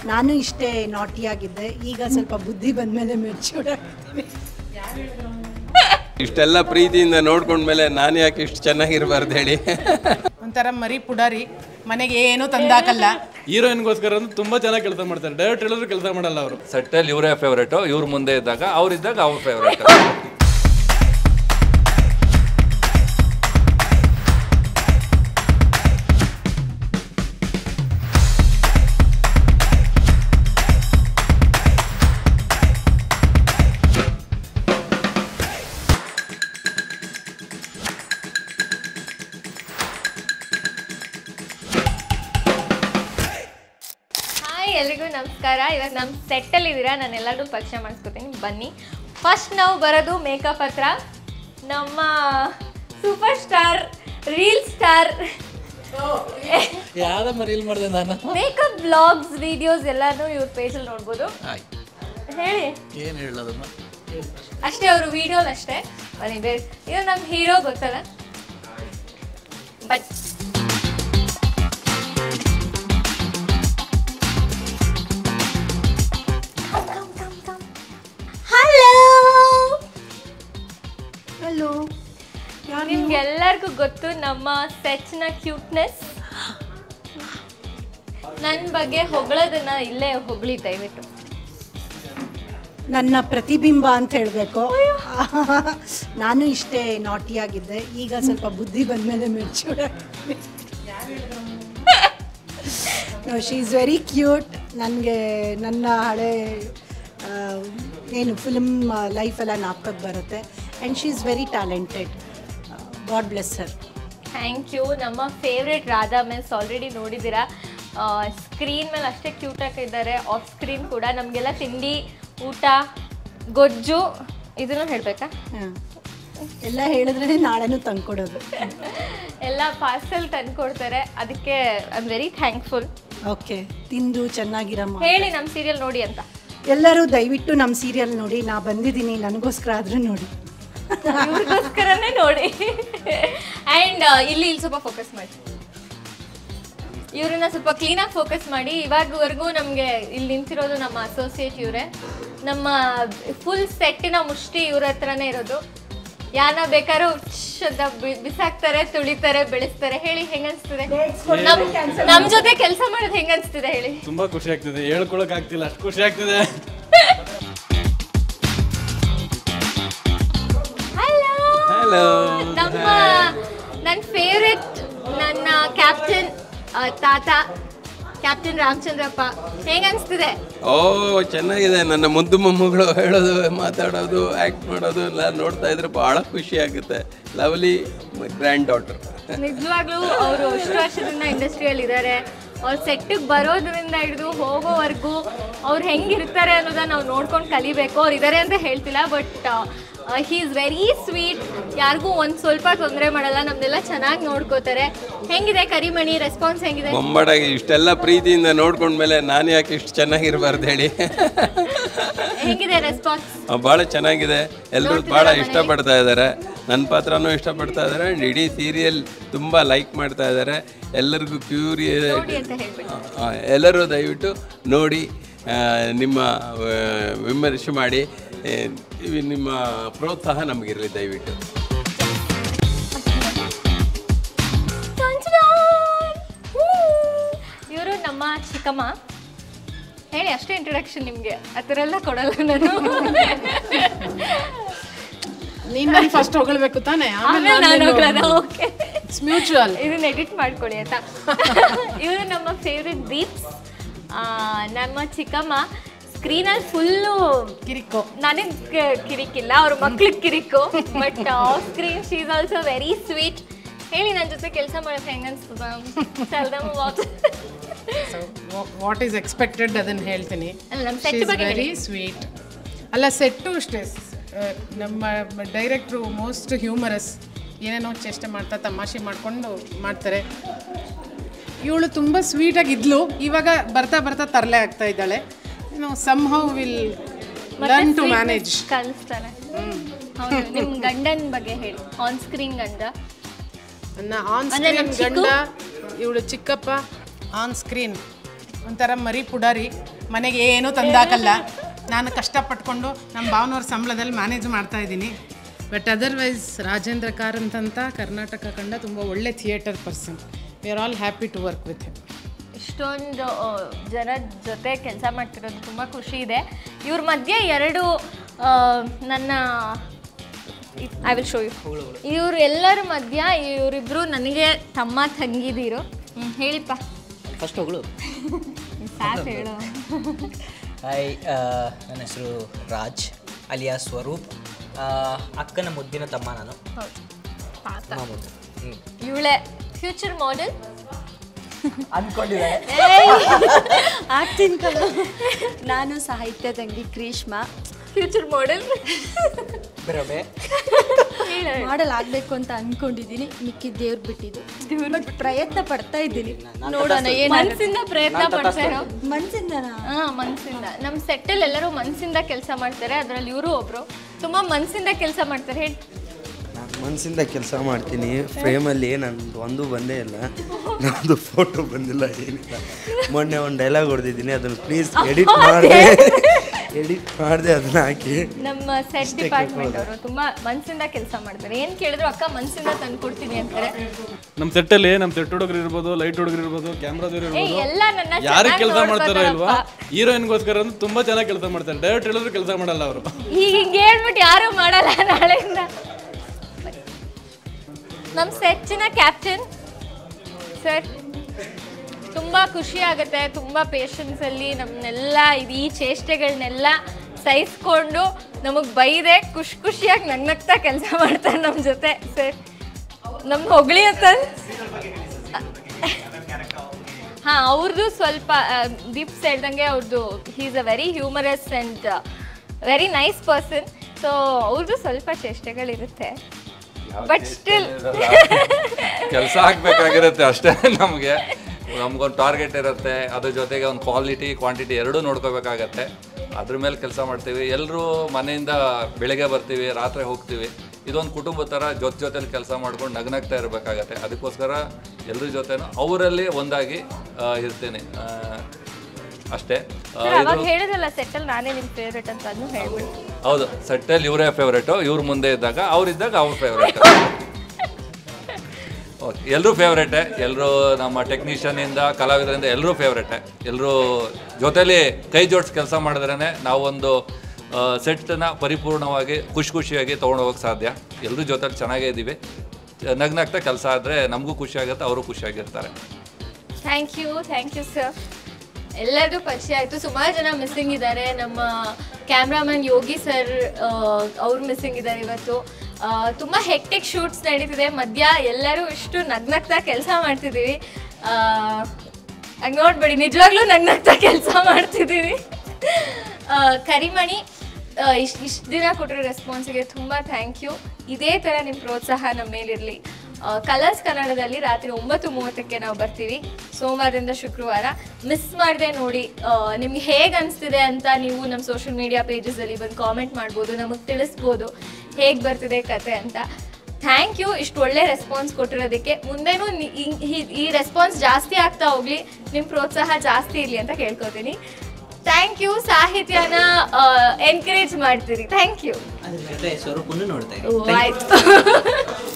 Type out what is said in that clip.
ನಾನು ಇಷ್ಟೇ ನಾಟಿಯಾಗಿದ್ದೆ ಈಗ ಸ್ವಲ್ಪ ಬುದ್ಧಿ ಬಂದಮೇಲೆ ಮೆಚೂರ್ಡ್ ಆಗ್ತೀನಿ ಇಷ್ಟೆಲ್ಲ ಪ್ರೀತಿಯಿಂದ ನೋಡ್ಕೊಂಡ್ಮೇಲೆ ನಾನು ಯಾಕೆ ಇಷ್ಟು ಚೆನ್ನಾಗಿರ್ಬಾರ್ದು ಹೇಳಿ ಒಂಥರ ಮರಿ ಪುಡಾರಿ ಮನೆಗೆ ಏನೂ ತಂದಾಕಲ್ಲ ಹೀರೋಯಿನ್ಗೋಸ್ಕರ ಅಂದ್ರೆ ತುಂಬಾ ಚೆನ್ನಾಗಿ ಕೆಲಸ ಮಾಡ್ತಾರೆ ಡೈರೆಕ್ಟ್ ಹೇಳಿದ್ರು ಕೆಲಸ ಮಾಡಲ್ಲ ಅವರು ಸೆಟ್ಟಲ್ಲಿ ಇವರೇ ಫೇವ್ರೇಟು ಇವ್ರ ಮುಂದೆ ಇದ್ದಾಗ ಅವ್ರಿದ್ದಾಗ ಅವ್ರ ಫೇವ್ರೇಟ್ ಹಾಯ್ ಎಲ್ರಿಗೂ ನಮಸ್ಕಾರ ಇವಾಗ ನಮ್ಮ ಸೆಟ್ಟಲ್ಲಿ ಇದ್ದೀರಾ ನಾನು ಎಲ್ಲರಿಗೂ ಪರಿಚಯ ಮಾಡಿಸ್ಕೊತೀನಿ ಬನ್ನಿ ಫಸ್ಟ್ ನಾವು ಬರೋದು ಮೇಕಪ್ ಹತ್ರ ನಮ್ಮ ಸೂಪರ್ ಸ್ಟಾರ್ ರೀಲ್ ಸ್ಟಾರ್ ಯಾವ್ದಮ್ಮ ರೀಲ್ ಮಾಡಿದೆ ನಾನು ಮೇಕಪ್ ಬ್ಲಾಗ್ಸ್ ವಿಡಿಯೋಸ್ ಎಲ್ಲಾನು ಇವ್ರ ಪೇಜಲ್ಲಿ ನೋಡ್ಬೋದು ಹೇಳಿ ಏನು ಹೇಳೋದಮ್ಮ ಅಷ್ಟೇ ಅವರು ವಿಡಿಯೋಲ್ ಅಷ್ಟೇ ಬನ್ನಿ ಬೇರೆ ಇದು ನಮ್ಮ ಹೀರೋ ಗೊತ್ತಲ್ಲ ಬಟ್ ಹಲೋ ಹಲೋ ಯಾರು ನಿಮ್ಗೆಲ್ಲರಿಗೂ ಗೊತ್ತು ನಮ್ಮ ಸೆಚ್ನ ಕ್ಯೂಟ್ನೆಸ್ ನನ್ನ ಬಗ್ಗೆ ಹೊಗಳೋದನ್ನ ಇಲ್ಲೇ ಹೊಗಳಿ ದಯವಿಟ್ಟು ನನ್ನ ಪ್ರತಿಬಿಂಬ ಅಂತ ಹೇಳಬೇಕು ನಾನು ಇಷ್ಟೇ ನಾಟಿಯಾಗಿದ್ದೆ ಈಗ ಸ್ವಲ್ಪ ಬುದ್ಧಿ ಬಂದಮೇಲೆ ಮೆಚೂರ್ಡ್ ಆಗ್ತೀನಿ ಶಿ ಈಸ್ ವೆರಿ ಕ್ಯೂಟ್ ನನಗೆ ನನ್ನ ಹಳೆ ಆ, ಏನು ಫಿಲ್ಮ್ ಲೈಫೆಲ್ಲ ನಾಪ್ಕಕ್ಕೆ ಬರುತ್ತೆ and she is very talented God bless sir thank you ನಮ್ಮ ಫೇವ್ರೆಟ್ ರಾಧಾ ಮಿಸ್ ಆಲ್ರೆಡಿ ನೋಡಿದ್ದೀರಾ ಸ್ಕ್ರೀನ್ ಮೇಲೆ ಅಷ್ಟೇ ಕ್ಯೂಟಾಗಿ ಇದ್ದಾರೆ ಆಫ್ ಸ್ಕ್ರೀನ್ ಕೂಡ ನಮಗೆಲ್ಲ ತಿಂಡಿ ಊಟ ಗೊಜ್ಜು ಇದನ್ನು ಹೇಳಬೇಕಾ ಎಲ್ಲ ಹೇಳಿದ್ರೆ ನಾಳೆನೂ ತಂದ್ಕೊಡೋದು ಎಲ್ಲ ಪಾರ್ಸೆಲ್ ತಂದ್ಕೊಡ್ತಾರೆ ಅದಕ್ಕೆ I am very thankful okay ತಿಂದು ಚೆನ್ನಾಗಿರಮ್ಮ ಹೇಳಿ ನಮ್ಮ ಸೀರಿಯಲ್ ನೋಡಿ ಅಂತ ಎಲ್ಲರೂ ದಯವಿಟ್ಟು ನಮ್ಮ ಸೀರಿಯಲ್ ನೋಡಿ ನಾ ಬಂದಿದ್ದೀನಿ ನನಗೋಸ್ಕರ ಆದರೂ ನೋಡಿ ಇವ್ರಿಗೋಸ್ಕರನೇ ನೋಡಿ ಆ್ಯಂಡ್ ಇಲ್ಲಿ ಇಲ್ಲಿ ಸ್ವಲ್ಪ ಫೋಕಸ್ ಮಾಡಿ ಇವ್ರನ್ನ ಸ್ವಲ್ಪ ಕ್ಲೀನಾಗಿ ಫೋಕಸ್ ಮಾಡಿ ಇವಾಗವರೆಗೂ ನಮಗೆ ಇಲ್ಲಿ ನಿಂತಿರೋದು ನಮ್ಮ ಅಸೋಸಿಯೇಟ್ ಇವರೇ ನಮ್ಮ ಫುಲ್ ಸೆಟ್ಟಿನ ಮುಷ್ಟಿ ಇವ್ರ ಹತ್ರನೇ ಇರೋದು ಯಾರನ್ನ ಬೇಕಾದ್ರೂ ಶ್ಶ್ ಅಂತ ಬಿ- ಬಿಸಾಕ್ತಾರೆ ತುಳಿತಾರೆ ಬೆಳೆಸ್ತಾರೆ ಹೇಳಿ ಹೆಂಗನ್ಸ್ತಿದೆ ನಮ್ ನಮ್ ಜೊತೆ ಕೆಲಸ ಮಾಡೋದು ಹೆಂಗನ್ಸ್ತಿದೆ ಹೇಳಿ ತುಂಬಾ ಖುಷಿ ಆಗ್ತಿದೆ ಹೇಳ್ಕೊಳಕ್ ಆಗ್ತಿಲ್ಲ ಅಷ್ಟು ಖುಷಿ ಆಗ್ತಿದೆ ಹಲೋ ಹಲೋ ನಮ್ಮ ನನ್ನ ಫೇವ್ರೆಟ್ ನನ್ನ ಕ್ಯಾಪ್ಟನ್ ತಾತ ಕ್ಯಾಪ್ಟನ್ ರಾಮಚಂದ್ರಪ್ಪ ಹೇಗೆ ಅನಿಸ್ತಿದೆ ಓ ಚೆನ್ನಾಗಿದೆ ನನ್ನ ಮುದ್ದು ಮೊಮ್ಮಗಳು ಹೇಳೋದು ಮಾತಾಡೋದು ಆ್ಯಕ್ಟ್ ಮಾಡೋದು ಎಲ್ಲ ನೋಡ್ತಾ ಇದ್ರೆ ಭಾಳ ಖುಷಿ ಆಗುತ್ತೆ ಲವ್ಲಿ ಗ್ರ್ಯಾಂಡ್ ಡಾಟರ್ ನಿಜವಾಗ್ಲೂ ಅವರು ಅಷ್ಟು ವರ್ಷದಿಂದ ಇಂಡಸ್ಟ್ರಿಯಲ್ಲಿ ಇದ್ದಾರೆ ಅವ್ರು ಸೆಟ್ಟಿಗೆ ಬರೋದ್ರಿಂದ ಹಿಡಿದು ಹೋಗೋವರೆಗೂ ಅವ್ರು ಹೆಂಗಿರ್ತಾರೆ ಅನ್ನೋದನ್ನ ನಾವು ನೋಡ್ಕೊಂಡು ಕಲಿಬೇಕು ಅವ್ರು ಇದ್ದಾರೆ ಅಂತ ಹೇಳ್ತಿಲ್ಲ but he is very sweet ಯಾರಿಗೂ ಒಂದು ಸ್ವಲ್ಪ ತೊಂದರೆ ಮಾಡಲ್ಲ ನಮ್ದೆಲ್ಲ ಚೆನ್ನಾಗಿ ನೋಡ್ಕೋತಾರೆ ಹೆಂಗಿದೆ ಕರಿಮಣಿ ರೆಸ್ಪಾನ್ಸ್ ಹೆಂಗಿದೆ ಬೊಂಬಾಟಾಗಿ ಇಷ್ಟೆಲ್ಲ ಪ್ರೀತಿಯಿಂದ ನೋಡ್ಕೊಂಡ್ಮೇಲೆ ನಾನು ಯಾಕೆ ಇಷ್ಟು ಚೆನ್ನಾಗಿರ್ಬಾರ್ದು ಹೇಳಿ ಹೆಂಗಿದೆ ರೆಸ್ಪಾನ್ಸ್ ಭಾಳ ಚೆನ್ನಾಗಿದೆ ಎಲ್ಲರೂ ಭಾಳ ಇಷ್ಟಪಡ್ತಾ ಇದ್ದಾರೆ ನನ್ನ ಪಾತ್ರನೂ ಇಷ್ಟಪಡ್ತಾ ಇದ್ದಾರೆ ಆ್ಯಂಡ್ ಇಡೀ ಸೀರಿಯಲ್ ತುಂಬ ಲೈಕ್ ಮಾಡ್ತಾ ಇದ್ದಾರೆ ಎಲ್ಲರಿಗೂ ಕ್ಯೂರಿ ನೋಡಿ ಅಂತ ಹೇಳ್ಬಿಟ್ಟು ಎಲ್ಲರೂ ದಯವಿಟ್ಟು ನೋಡಿ ಆ, ನಿಮ್ಮ ಆ, ವಿಮರ್ಶೆ ಮಾಡಿ ಆ, ಇವ್ ನಿಮ್ಮ ಪ್ರೋತ್ಸಾಹ ನಮಗಿರಲಿ ದಯವಿಟ್ಟು ಇವರು ನಮ್ಮ ಚಿಕ್ಕಮ್ಮ ಹೇಳಿ ಅಷ್ಟೇ ಇಂಟ್ರೊಡಕ್ಷನ್ ನಿಮಗೆ ಆ ಥರ ಎಲ್ಲ ಕೊಡಲ್ಲ ನಾನು ನೀನ್ ನನ್ ಫಸ್ಟ್ ಹೊಗಳ್ಬೇಕು ತಾನೆ ಆಮೇಲೆ ನಾನು ಹೋಗ್ಲಲ್ಲ ಓಕೆ ಇಟ್ಸ್ ಮ್ಯೂಚುವಲ್ ಇದನ್ನ ಎಡಿಟ್ ಮಾಡ್ಕೊಳ್ಳಿ ಆಯ್ತಾ ಇವರು ನಮ್ಮ ಫೇವ್ರೆಟ್ ದೀಪ್ಸ್ ಆ, ನಮ್ಮ ಚಿಕ್ಕಮ್ಮ ಸ್ಕ್ರೀನಲ್ಲಿ ಫುಲ್ಲು ಕಿರಿಕೋ ನನಗೆ ಕಿರಿಕಿಲ್ಲ ಅವ್ರ ಮಕ್ಳಿಗೆ ಕಿರಿಕು but off screen she is also very sweet ಹೇಳಿ ನನ್ನ ಜೊತೆ ಕೆಲಸ ಮಾಡೋದು ಹೆಂಗೆ ಅನ್ಸ್ತದ tell them about what is expected ಅದನ್ನ ಹೇಳ್ತೀನಿ ಅಲ್ಲ, ನಮ್ಮ set ಬಗ್ಗೆ ವೆರಿ ಸ್ವೀಟ್ ಅಲ್ಲ ಸೆಟ್ಟು ಅಷ್ಟೇ ಸ್- ಆ, ನಮ್ಮ ಡೈರೆಕ್ಟ್ರು ಮೋಸ್ಟ್ ಹ್ಯೂಮರಸ್ ಏನೇನೋ ಚೇಷ್ಟೆ ಮಾಡ್ತಾ ತಮಾಷೆ ಮಾಡ್ಕೊಂಡು ಮಾಡ್ತಾರೆ ಇವಳು ತುಂಬ ಸ್ವೀಟಾಗಿದ್ಲು ಇವಾಗ ಬರ್ತಾ ಬರ್ತಾ ತರಲೆ ಆಗ್ತಾ ಇದ್ದಾಳೆ ಏನು somehow will learn to manage ಕಲಿಸ್ತಾರೆ ಹೌದು ನಿಮ್ಮ ಗಂಡನ ಬಗ್ಗೆ ಹೇಳಿ ಆನ್ ಸ್ಕ್ರೀನ್ ಗಂಡ ನನ್ನ ಆನ್ ಅಂದ್ರೆ ಸ್ಕ್ರೀನ್ ನಮ್ ಚಿಕ್ಕು? ಗಂಡ ಇವಳು ಚಿಕ್ಕಪ್ಪ ಆನ್ ಸ್ಕ್ರೀನ್ ಒಂಥರ ಮರಿ ಪುಡಾರಿ ಮನೆಗೆ ಏನೂ ತಂದಾಕಲ್ಲ ನಾನು ಕಷ್ಟಪಟ್ಕೊಂಡು ನಮ್ಮ ಭಾವನವ್ರ ಸಂಬಳದಲ್ಲಿ ಮ್ಯಾನೇಜ್ ಮಾಡ್ತಾ ಇದ್ದೀನಿ ಬಟ್ ಅದರ್ವೈಸ್ ರಾಜೇಂದ್ರ ಕಾರಂತ್ ಅಂತ ಕರ್ನಾಟಕ ಕಂಡ ತುಂಬ ಒಳ್ಳೆ theatre person we are all happy to work with him ಇಷ್ಟೊಂದು ಆ, ಜನ ಜೊತೆ ಕೆಲಸ ಮಾಡ್ತಿರೋದು ತುಂಬ ಖುಷಿ ಇದೆ ಇವ್ರ ಮಧ್ಯೆ ಎರಡು ಆ, ನನ್ನ ಐ ವಿಲ್ ಶೋ ಯು ಇವ್ರು ಎಲ್ಲರ ಮಧ್ಯ ಇವರಿಬ್ರು ನನಗೆ ತಮ್ಮ ತಂಗಿದಿರು ಹ್ಮ್, ಹೇಳಿಪ್ಪ ಫಸ್ಟ್ ಹೋಗಳು ಸಾಕು ಹೇಳು ಹಾಯ್ ಆ, ನನ್ನ ಹೆಸರು ರಾಜ್ ಅಲಿಯಾ ಸ್ವರೂಪ್ ಆ, ಅಕ್ಕನ ಮುದ್ದಿನ ತಮ್ಮ ನಾನು ಹೌದು ಪಾಪ ತಮ್ಮ ಮುದ್ದು ಹ್ಞೂ ಇವಳೆ ಫ್ಯೂಚರ್ ಮಾಡೆಲ್ ಅಂದ್ಕೊಂಡಿದ್ದಾರೆ ಆಗ್ತೀನಿ ಕಣೋ. ನಾನು ಸಾಹಿತ್ಯ ತಂಗಿ ಗ್ರೀಷ್ಮಾ ಫ್ಯೂಚರ್ ಮಾಡೆಲ್ ಬರೋಬೆ ಮಾಡಲ್ ಆಗ್ಬೇಕು ಅಂತ ಅನ್ಕೊಂಡಿದ್ದೀನಿ ಮಿಕ್ಕಿ ದೇವ್ರು ಬಿಟ್ಟಿದ್ದು ಬಟ್ ಪ್ರಯತ್ನ ಪಡ್ತಾ ಇದ್ದೀನಿ ನೋಡೋಣ ಏನು ಮನ್ಸಿಂದ ಪ್ರಯತ್ನ ಪಡ್ತಾ ಇರೋ ಮನ್ಸಿಂದನಾ ಹಾ ಮನ್ಸಿಂದ ನಮ್ಮ ಸೆಟ್ಟಲ್ಲಿ ಎಲ್ಲರೂ ಮನ್ಸಿಂದ ಕೆಲಸ ಮಾಡ್ತಾರೆ ಅದರಲ್ಲಿ ಇವರು ಒಬ್ರು ತುಂಬಾ ಮನ್ಸಿಂದ ಕೆಲಸ ಮಾಡ್ತಾರೆ ಹೇಳಿ ನಾನು ಮನಸ್ಸಿಂದ ಕೆಲಸ ಮಾಡ್ತೀನಿ ಫ್ರೇಮಲ್ಲಿ ನಂದು ಒಂದು ಬಂದೇ ಇಲ್ಲ ನಂದು ಫೋಟೋ ಬಂದಿಲ್ಲ ಏನಿಲ್ಲ ಮೊನ್ನೆ ಒಂದು ಡೈಲಾಗ್ ಹೊಡೆದಿದ್ದೀನಿ ಅದನ್ನು ಪ್ಲೀಸ್ ಎಡಿಟ್ ಮಾಡಿದೆ ಎಡಿಟ್ ಮಾಡಿದೆ ಅದನ್ನ ಹಾಕಿ ನಮ್ಮ ಸೆಟ್ ಡಿಪಾರ್ಟ್ಮೆಂಟ್ ಅವರು ತುಂಬಾ ಮನ್ಸಿಂದ ಕೆಲಸ ಮಾಡ್ತಾರೆ ಏನ್ ಕೇಳಿದ್ರು ಅಕ್ಕ ಮನ್ಸಿಂದ ತಂದು ಕೊಡ್ತೀನಿ ಅಂತಾರೆ ನಮ್ಮ ಸೆಟ್ಟಲ್ಲಿ ನಮ್ಮ ಸೆಟ್ ಹುಡುಗರು ಇರ್ಬೋದು ಲೈಟ್ ಹುಡುಗರು ಇರ್ಬೋದು ಕ್ಯಾಮ್ರಾದವ್ರು ಏ ಇರ್ಬೋದು ಎಲ್ಲ ನನ್ನ ಯಾರಿಗೆ ಚೆನ್ನಾಗ್ ಕೆಲಸ ಮಾಡ್ತಾರೋ ಇಲ್ವಾ ನೋಡ್ಕೊತಾರಪ್ಪ. ಹೀರೋಯಿನ್ಗೋಸ್ಕರ ಅಂತ ತುಂಬಾ ಚೆನ್ನಾಗಿ ಕೆಲಸ ಮಾಡ್ತಾರೆ ಡೈರೆಕ್ಟ್ ಹೇಳಿದ್ರು ಕೆಲಸ ಮಾಡಲ್ಲ ಅವರು ಈಗ ಹಿಂಗೆ ಹೇಳ್ಬಿಟ್ಟು ಯಾರು ಮಾಡಲ್ಲ ನಾಳೆಯಿಂದ ನಮ್ಮ ಸೆಚ್ಚಿನ ಕ್ಯಾಪ್ಟನ್ ಸರ್ ತುಂಬ ಖುಷಿ ಆಗುತ್ತೆ ತುಂಬ ಪೇಷನ್ಸಲ್ಲಿ ನಮ್ಮನ್ನೆಲ್ಲ ಇದು ಈ ಚೇಷ್ಟೆಗಳನ್ನೆಲ್ಲ ಸಹಿಸ್ಕೊಂಡು ನಮಗೆ ಬೈದೆ ಖುಷಿ ಖುಷಿಯಾಗಿ ನಗ್ನಗ್ತಾ ಕೆಲಸ ಮಾಡ್ತಾರೆ ನಮ್ಮ ಜೊತೆ ಸರ್ ನಮ್ಗೆ ಹೊಗಳಿ ಅಂತ ಹಾಂ ಅವ್ರದ್ದು ಸ್ವಲ್ಪ ಆ, ದೀಪ್ಸ್ ಹೇಳ್ದಂಗೆ ಅವ್ರದ್ದು is a very humorous and very nice person so ಅವ್ರದ್ದು ಸ್ವಲ್ಪ ಚೇಷ್ಟೆಗಳಿರುತ್ತೆ ಬಟ್ ಸ್ಟಿಲ್ ಕೆಲಸ ಆಗ್ಬೇಕಾಗಿರುತ್ತೆ ಅಷ್ಟೇ ನಮಗೆ ನಮ್ಗೊಂದು ಟಾರ್ಗೆಟ್ ಇರುತ್ತೆ ಅದ್ರ ಜೊತೆಗೆ ಒಂದು ಕ್ವಾಲಿಟಿ ಕ್ವಾಂಟಿಟಿ ಎರಡೂ ನೋಡ್ಕೋಬೇಕಾಗತ್ತೆ ಅದ್ರ ಮೇಲೆ ಕೆಲಸ ಮಾಡ್ತೀವಿ ಎಲ್ಲರೂ ಮನೆಯಿಂದ ಬೆಳಗ್ಗೆ ಬರ್ತೀವಿ ರಾತ್ರಿ ಹೋಗ್ತೀವಿ ಇದೊಂದು ಕುಟುಂಬ ಥರ ಜೊತೆ ಜೊತೆಲಿ ಕೆಲಸ ಮಾಡ್ಕೊಂಡು ನಗ್ನಗ್ತಾ ಇರಬೇಕಾಗತ್ತೆ ಅದಕ್ಕೋಸ್ಕರ ಎಲ್ಲರ ಜೊತೆನೂ ಅವರಲ್ಲಿ ಒಂದಾಗಿ ಆ, ಇರ್ತೀನಿ ಆ, ಅಷ್ಟೇ ಆ, ಅವಾಗ ಇದು ಹೇಳಿದ್ರಲ್ಲ ಸೆಟ್ಟಲ್ ನಾನೇ ನಿಮ್ಮ ಫೇವ್ರೇಟ್ ಅಂತ ಅದನ್ನು ಹೇಳ್ಬಿಡಿ ಹೌದು ಸೆಟ್ಟಲ್ಲಿ ಇವರೇ ಫೇವ್ರೇಟು ಇವ್ರ ಮುಂದೆ ಇದ್ದಾಗ ಅವ್ರಿದ್ದಾಗ ಅವ್ರ ಫೇವ್ರೇಟ್ ಓಕೆ ಎಲ್ಲರೂ ಫೇವ್ರೇಟೆ ಎಲ್ಲರೂ ನಮ್ಮ ಟೆಕ್ನಿಷಿಯನಿಂದ ಕಲಾವಿದರಿಂದ ಎಲ್ಲರೂ ಫೇವ್ರೇಟೆ ಎಲ್ಲರೂ ಜೊತೆಲಿ ಕೈ ಜೋಡಿಸಿ ಕೆಲಸ ಮಾಡಿದ್ರೇ ನಾವೊಂದು ಸೆಟ್ಟನ್ನ ಪರಿಪೂರ್ಣವಾಗಿ ಖುಷಿ ಖುಷಿಯಾಗಿ ತೊಗೊಂಡು ಹೋಗೋಕ್ಕೆ ಸಾಧ್ಯ ಎಲ್ಲರೂ ಜೊತೆಲಿ ಚೆನ್ನಾಗೇ ಇದ್ದೀವಿ ನಗ್ನಗ್ತಾ ಕೆಲಸ ಆದರೆ ನಮಗೂ ಖುಷಿ ಆಗುತ್ತೆ ಅವರು ಖುಷಿಯಾಗಿರ್ತಾರೆ thank you thank you sir ಎಲ್ಲರದು ಪರಿಚಯ ಆಯಿತು ಸುಮಾರು ಜನ ಮಿಸ್ಸಿಂಗ್ ಇದ್ದಾರೆ ನಮ್ಮ ಕ್ಯಾಮ್ರಾಮನ್ ಯೋಗಿ ಸರ್ ಅವ್ರು ಮಿಸ್ಸಿಂಗ್ ಇದ್ದಾರೆ ಇವತ್ತು ಆ, ತುಂಬ ಹೆಕ್ಟಿಕ್ ಶೂಟ್ಸ್ ನಡೀತಿದೆ ಮಧ್ಯ ಎಲ್ಲರೂ ಇಷ್ಟು ನಗ್ನಗ್ತಾ ಕೆಲಸ ಮಾಡ್ತಿದ್ದೀವಿ ಹಂಗೆ ನೋಡ್ಬೇಡಿ ನಿಜವಾಗ್ಲೂ ನಗ್ನಗ್ತಾ ಕೆಲಸ ಮಾಡ್ತಿದ್ದೀವಿ ಆ, ಕರಿಮಣಿ ಇಷ್ಟು ಇಷ್ಟು ದಿನ ಕೊಟ್ಟಿರೋ ರೆಸ್ಪಾನ್ಸಿಗೆ ತುಂಬ ಥ್ಯಾಂಕ್ ಯು ಇದೇ ಥರ ನಿಮ್ಮ ಪ್ರೋತ್ಸಾಹ ನಮ್ಮ ಮೇಲಿರಲಿ ಕಲರ್ಸ್ ಕನ್ನಡದಲ್ಲಿ ರಾತ್ರಿ ಒಂಬತ್ತು ಮೂವತ್ತಕ್ಕೆ ನಾವು ಬರ್ತೀವಿ ಸೋಮವಾರದಿಂದ ಶುಕ್ರವಾರ ಮಿಸ್ ಮಾಡದೆ ನೋಡಿ ನಿಮ್ಗೆ ಹೇಗೆ ಅನಿಸ್ತಿದೆ ಅಂತ ನೀವು ನಮ್ಮ ಸೋಷಿಯಲ್ ಮೀಡಿಯಾ ಪೇಜಸಲ್ಲಿ ಬಂದು ಕಾಮೆಂಟ್ ಮಾಡ್ಬೋದು ನಮಗೆ ತಿಳಿಸ್ಬೋದು ಹೇಗೆ ಬರ್ತಿದೆ ಕತೆ ಅಂತ ಥ್ಯಾಂಕ್ ಯು ಇಷ್ಟು ಒಳ್ಳೆ ರೆಸ್ಪಾನ್ಸ್ ಕೊಟ್ಟಿರೋದಕ್ಕೆ ಮುಂದೆನೂ ನಿ- ಈ- ಈ- ಈ ರೆಸ್ಪಾನ್ಸ್ ಜಾಸ್ತಿ ಆಗ್ತಾ ಹೋಗ್ಲಿ ನಿಮ್ಮ ಪ್ರೋತ್ಸಾಹ ಜಾಸ್ತಿ ಇರಲಿ ಅಂತ ಕೇಳ್ಕೊತೀನಿ ಥ್ಯಾಂಕ್ ಯು ಸಾಹಿತ್ಯನ ಎನ್ಕರೇಜ್ ಮಾಡ್ತೀರಿ ಥ್ಯಾಂಕ್ ಯು ಅದ್ರ ಜೊತೆ ಸ್ವರೂಪನ್ನು ನೋಡ್ತಾ ಇದ್ದೀನಿ ಆಯ್ತು